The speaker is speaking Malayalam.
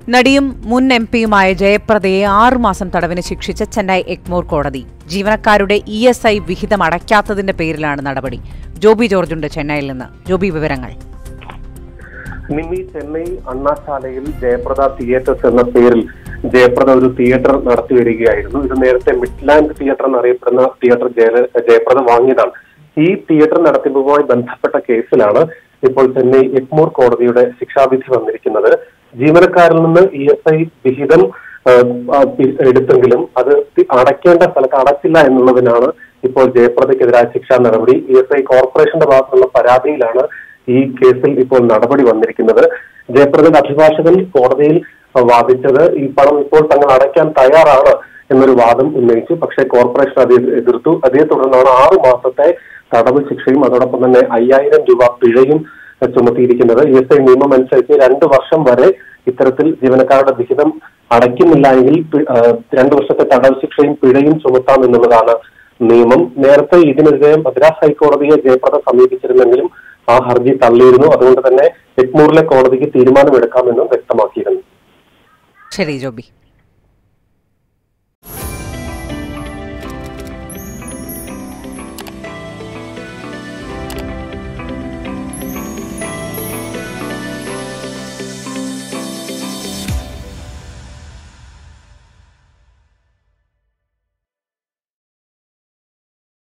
നടിയും മുൻ എം പിയുമായ ജയപ്രദയെ ആറുമാസം തടവിന് ശിക്ഷിച്ച ചെന്നൈ എഗ്മോർ കോടതി ജീവനക്കാരുടെ ഇ എസ് ഐ വിഹിതം അടയ്ക്കാത്തതിന്റെ പേരിലാണ് നടപടി ജോബി ജോർജുണ്ട് ചെന്നൈയിൽ നിന്ന് ജോബി വിവരങ്ങൾ നിമ്മി ചെന്നൈ അണ്ണാശാലയിൽ ജയപ്രദ തിയേറ്റേഴ്സ് എന്ന പേരിൽ ജയപ്രദ ഒരു തിയേറ്റർ നടത്തി വരികയായിരുന്നു ഇത് നേരത്തെ മിഡ്ലാൻഡ് തിയേറ്റർ എന്നറിയപ്പെടുന്ന തിയേറ്റർ ജയ- ജയപ്രദ വാങ്ങിയതാണ് ഈ തിയേറ്റർ നടത്തിപ്പുമായി ബന്ധപ്പെട്ട കേസിലാണ് ഇപ്പോൾ ചെന്നൈ എഗ്മോർ കോടതിയുടെ ശിക്ഷാവിധി വന്നിരിക്കുന്നത് ജീവനക്കാരിൽ നിന്ന് ഇ എസ് ഐ വിഹിതം ആ, ആ, പി- എടുത്തെങ്കിലും അത് തി- അടയ്ക്കേണ്ട സ്ഥലത്ത് അടച്ചില്ല എന്നുള്ളതിനാണ് ഇപ്പോൾ ജയപ്രദയ്ക്കെതിരായ ശിക്ഷാ നടപടി ഇ എസ് ഐ കോർപ്പറേഷന്റെ ഭാഗത്തുള്ള പരാതിയിലാണ് ഈ കേസിൽ ഇപ്പോൾ നടപടി വന്നിരിക്കുന്നത് ജയപ്രദയുടെ അഭിഭാഷകൻ കോടതിയിൽ വാദിച്ചത് ഈ പണം ഇപ്പോൾ തങ്ങൾ അടയ്ക്കാൻ തയ്യാറാണ് എന്നൊരു വാദം ഉന്നയിച്ചു പക്ഷേ കോർപ്പറേഷൻ അത് എതിർത്തു അതേ തുടർന്നാണ് ആറു മാസത്തെ തടവ് ശിക്ഷയും അതോടൊപ്പം തന്നെ അയ്യായിരം രൂപ പിഴയും ഏഹ്, ചുമത്തിയിരിക്കുന്നത് ഇ എസ് ഐ നിയമം അനുസരിച്ച് രണ്ട് വർഷം വരെ ഇത്തരത്തിൽ ജീവനക്കാരുടെ വിഹിതം അടയ്ക്കുന്നില്ല എങ്കിൽ പി- ഏഹ്, രണ്ട് വർഷത്തെ തടവ് ശിക്ഷയും പിഴയും ചുമത്താം എന്നുള്ളതാണ് നിയമം നേരത്തെ ഇതിനെതിരെ മദ്രാസ് ഹൈക്കോടതിയെ ജയപ്രദ സമീപിച്ചിരുന്നെങ്കിലും ആ ഹർജി തള്ളിയിരുന്നു അതുകൊണ്ട് തന്നെ എഗ്മൂറിലെ കോടതിക്ക് തീരുമാനമെടുക്കാമെന്നും വ്യക്തമാക്കിയിരുന്നു ശരി ജോബി